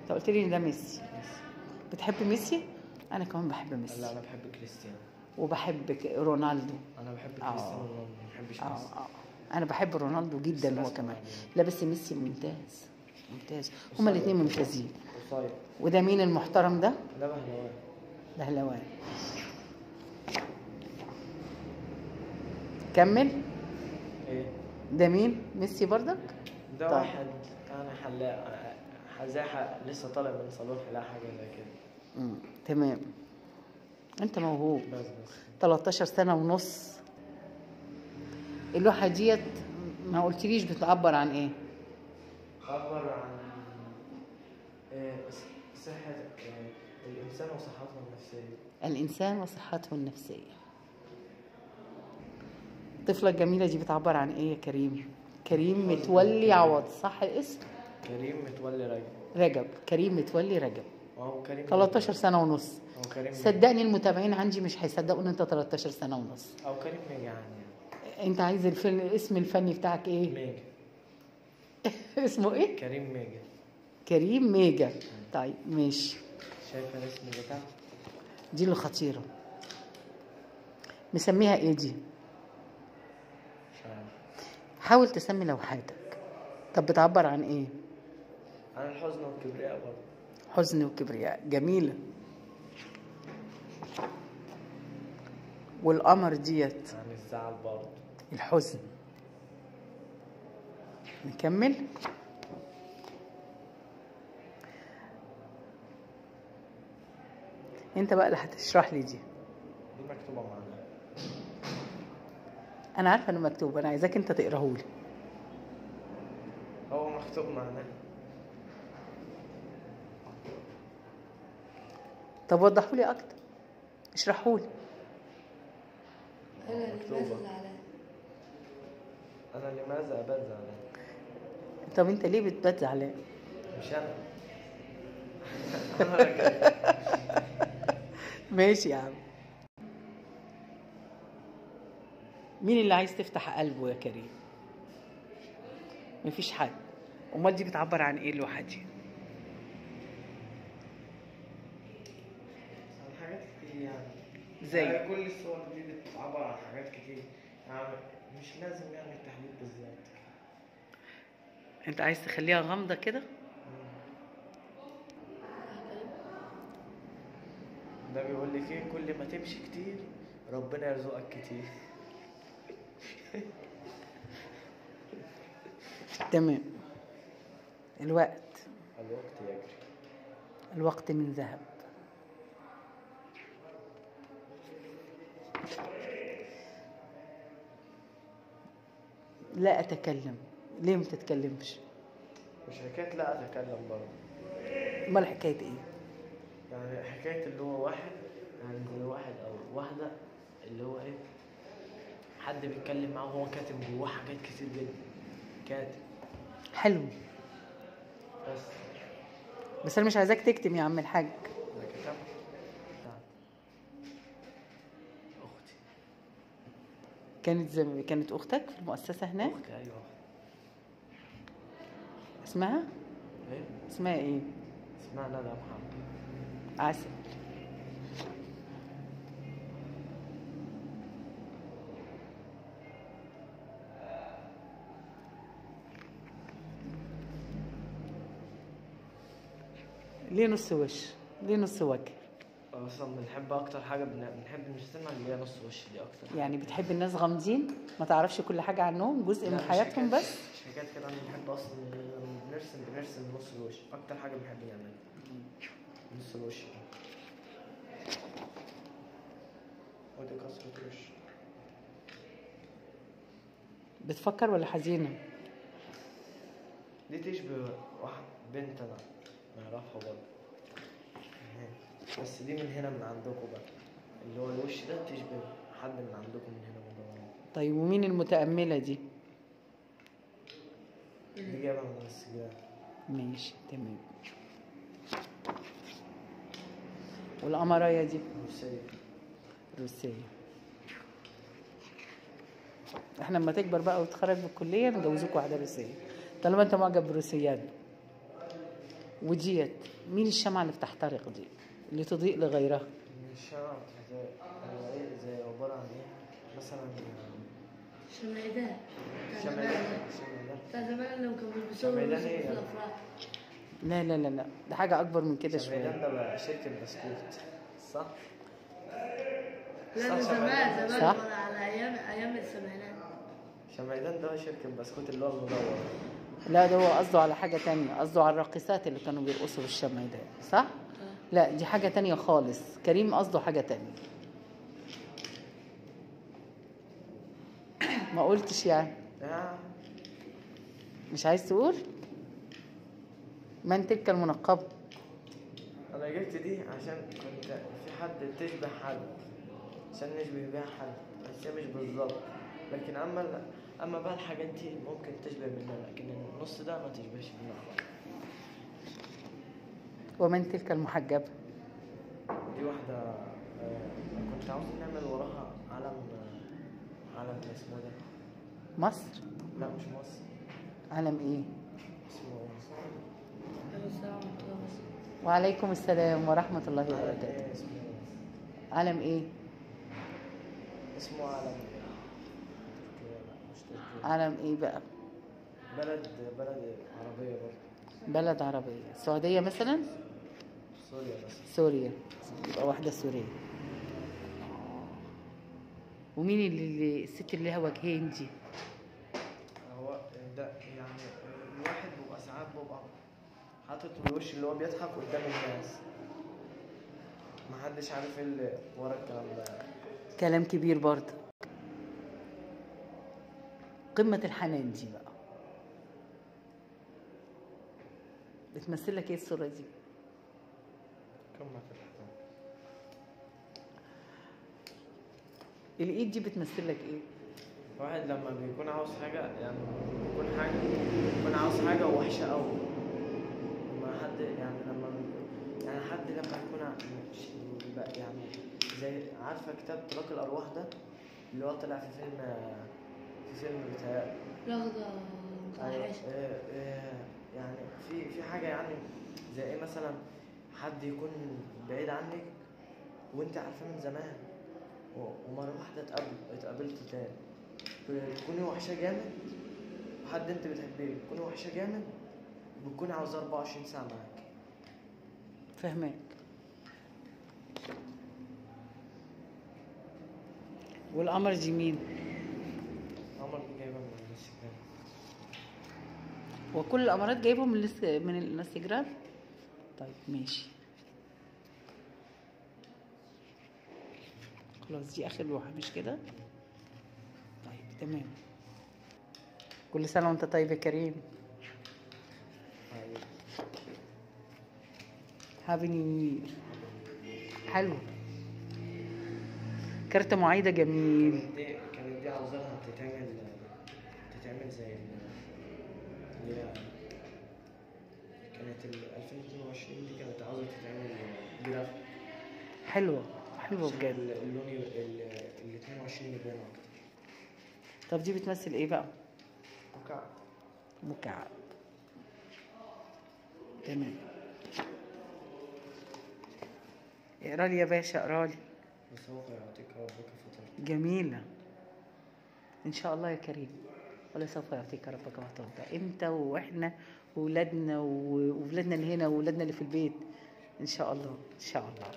انت قلت لي ان ده ميسي بتحب ميسي انا كمان بحب لا ميسي انا بحب كريستيانو وبحب ك- رونالدو انا بحب آه. كريستيانو رونالدو ما بحبش اه ميسي اه انا بحب رونالدو جدا هو بس كمان يعني لا بس ميسي ممتاز ممتاز هما الاثنين ممتازين قصير وده مين المحترم ده ده بهلوان ده هلوان كمل ايه ده مين ميسي برضك ده طيب. واحد انا حلاق زي ح- لسه طالع من صالون حلاق حاجه زي كده مم. تمام انت موهوب بس بس 13 سنة ونص اللوحة ديت ما قلتليش بتعبر عن ايه عبر عن إيه، ص- صحة إيه، الإنسان وصحته النفسية الإنسان وصحته النفسية الطفلة الجميلة دي بتعبر عن ايه يا كريم كريم متولي عوض صح الاسم كريم متولي رجب رجب كريم متولي رجب وهو كريم 13 سنة ونص هو كريم صدقني المتابعين عندي مش هيصدقوا ان انت 13 سنة ونص أو كريم ميجا يعني انت عايز الفيلم الاسم الفني بتاعك ايه ميجا اسمه ايه كريم ميجا كريم ميجا طيب ماشي شايفة الاسم بتاعه دي اللي خطيرة مسميها ايه دي مش عارف حاول تسمي لوحاتك طب بتعبر عن ايه عن الحزن والكبرياء برضه حزن وكبرياء جميلة والقمر ديت عن الزعل برضه الحزن نكمل انت بقى اللي هتشرح لي دي دي مكتوبة معانا انا عارفه انه مكتوب انا عايزاك انت تقراه لي هو مكتوب معانا طب وضحوا لي اكتر اشرحوا لي أنا مكتوبة. لماذا زعلان؟ أنا لماذا أبات زعلان طب انت ليه بتبات زعلان مش أنا أنا راجل. ماشي يا عم مين اللي عايز تفتح قلبه يا كريم مفيش حد امال دي بتعبر عن ايه اللوحه دي عن حاجات كتير يعني زي؟ يعني كل الصور دي بتعبر عن حاجات كتير يعني مش لازم يعني التحديد بالذات انت عايز تخليها غامضه كده ده بيقول لك ايه كل ما تمشي كتير ربنا يرزقك كتير تمام الوقت الوقت يجري الوقت من ذهب لا اتكلم ليه ما تتكلمش مش حكاية لا أتكلم برضه امال حكايه ايه يعني حكاية اللي هو واحد يعني زي واحد أو واحدة اللي هو إيه حد بيتكلم معاه وهو كاتب جواه حاجات كتير جدا كاتب حلو بس بس انا مش عايزاك تكتم يا عم الحاج أنا كتبت بتاعت أختي كانت زي كانت اختك في المؤسسه هناك أختي أيوه اسمها إيه اسمها ايه اسمها ندى محمد عسل ليه نص وش ليه نص وجه اصلا بنحب اكتر حاجه بن- بنحب نرسمها اللي هي نص وش دي اكتر يعني بتحب الناس غامضين ما تعرفش كل حاجة عنهم جزء من لا، مش حياتهم حكاية- بس مش حكايه كده انا بنحب اصلا لما بنرسم بنرسم نص الوش اكتر حاجه بنحب نعملها نص الوش ودي كسرة وش بتفكر ولا حزينة دي تشبه واحد بنت انا نعرفها برضه بس دي من هنا من عندكم بقى اللي هو الوش ده تشبه حد من عندكم من هنا من ورا. طيب ومين المتأملة دي دي جايبها من السجاد ماشي تمام والقمراية دي روسية روسية احنا لما تكبر بقى وتخرج من الكلية نجوزوك واحدة روسية طالما انت معجب بالروسيات وديت مين الشمعة اللي بتحترق دي اللي تضيء لغيرها مش شرط زي هو ايه زي عبارة عن ايه مثلا شمعدان بتاع شمعدان زمان شمعدان بتاع زمان اللي كانوا بيلبسوه شمعدان بيلبسوه إيه في يعني؟ الافراح لا لا لا لا ده حاجة أكبر من كده شمعدان شوية ده بقى شركة بسكوت صح؟ لا صح ده زمان شمعدان. زمان صح. ولا على ايام ايام السبعينات شمعدان ده شركة بسكوت اللي هو المدور لا ده هو قصده على حاجة تانية قصده على الراقصات اللي كانوا بيرقصوا بالشمع ده صح؟ لا دي حاجة تانية خالص كريم قصده حاجة تانية ما قلتش يعني آه. مش عايز تقول من تلك المنقبة انا جبت دي عشان كنت في حد تشبه حد عشان نشبه بيها حد بس هي مش بالظبط لكن اما ال- اما بقى الحاجات دي ممكن تشبه منها لكن النص ده ما تشبهش منها خالص ومن تلك المحجبة دي واحدة آه، كنت عاوز نعمل وراها علم آه، علم اسمه ده مصر لا مش مصر علم ايه اسمه ايه عليه السلام ورحمة الله وبركاته. وعليكم السلام ورحمة الله علم وبركاته ايه اسمه إيه؟ علم ايه اسمه علم تركيا لا مش تركيا علم ايه بقى بلد بلد عربية برضه بلد عربية السعودية مثلا سوريا بس سوريا يبقى واحدة سورية ومين اللي, اللي الست اللي لها وجهين دي هو ده يعني الواحد بيبقى ساعات بيبقى حاطط الوش اللي هو بيضحك قدام الناس محدش عارف ايه اللي ورا الكلام ده كلام كبير برضه قمة الحنان دي بقى بتمثل لك ايه الصورة دي كم في الحكام الايد دي بتمثل لك ايه واحد لما بيكون عاوز حاجة يعني بيكون حاجة بيكون عاوز حاجة وحشة أوي لما حد يعني لما بيكون يعني حد لما يكون ع- مش- بيبقى يعني زي عارفة كتاب طلاق الأرواح ده اللي هو طلع في فيلم في فيلم بتاع رغدة أيوة، متوحشة آه، آه، يعني في في حاجة يعني زي ايه مثلا حد يكون بعيد عنك وانت عارفاه من زمان و- ومرة واحدة اتقابل اتقابلتوا تاني بتكوني وحشة جامد وحد انت بتحبيه بتكوني وحشة جامد بتكوني عاوزاه 24 ساعة معاك فهماك والقمر دي مين عمر دي جايبة من الانستجرام وكل الامارات جايبهم من الاس- من الانستجرام طيب ماشي خلاص دي اخر لوحه مش كده طيب تمام كل سنه وانت طيب يا كريم طيب. هابي نيو يير حلو كارت معايده جميل كانت دي كانت دي عاوزاها تتعمل تتعمل زي ال- اللي هي كانت ال 2022 دي كانت عاوزة تتعمل جرافيك حلوه حلوه عشان بجد ال- اللون ال ال 22 يبان اكتر طب دي بتمثل ايه بقى مكعب مكعب تمام اقرا لي يا باشا اقرا لي وسوف يعطيك ربك فترة جميلة إن شاء الله يا كريم ولا سوف يعطيك ربك وترضى أنت وإحنا وولادنا و- وولادنا اللي هنا وولادنا اللي في البيت إن شاء الله إن شاء الله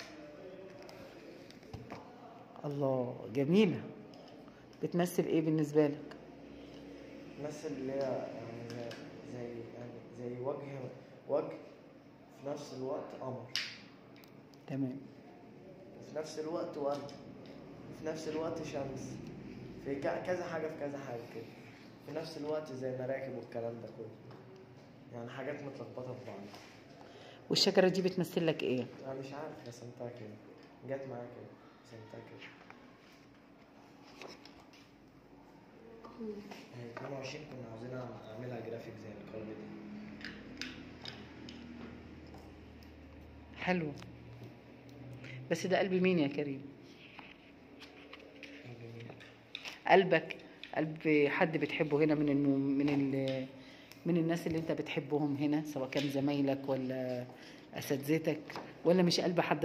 الله جميلة بتمثل إيه بالنسبة لك؟ مثل اللي هي يعني زي زي يعني زي وجه وجه في نفس الوقت قمر تمام وفي نفس الوقت ورد وفي نفس الوقت شمس في ك- كذا حاجة في كذا حاجة كده في نفس الوقت زي مراكب والكلام ده كله يعني حاجات متلخبطة في بعض والشجرة دي بتمثل لك إيه؟ أنا مش عارف رسمتها كده جت معايا كده رسمتها كده هي 22 كنا عاوزين أعملها جرافيك زي القلب دي حلو بس ده قلب مين يا كريم؟ جميل. قلبك قلب حد بتحبه هنا من النوم من ال من الناس اللي انت بتحبهم هنا سواء كان زمايلك ولا اساتذتك ولا مش قلب حد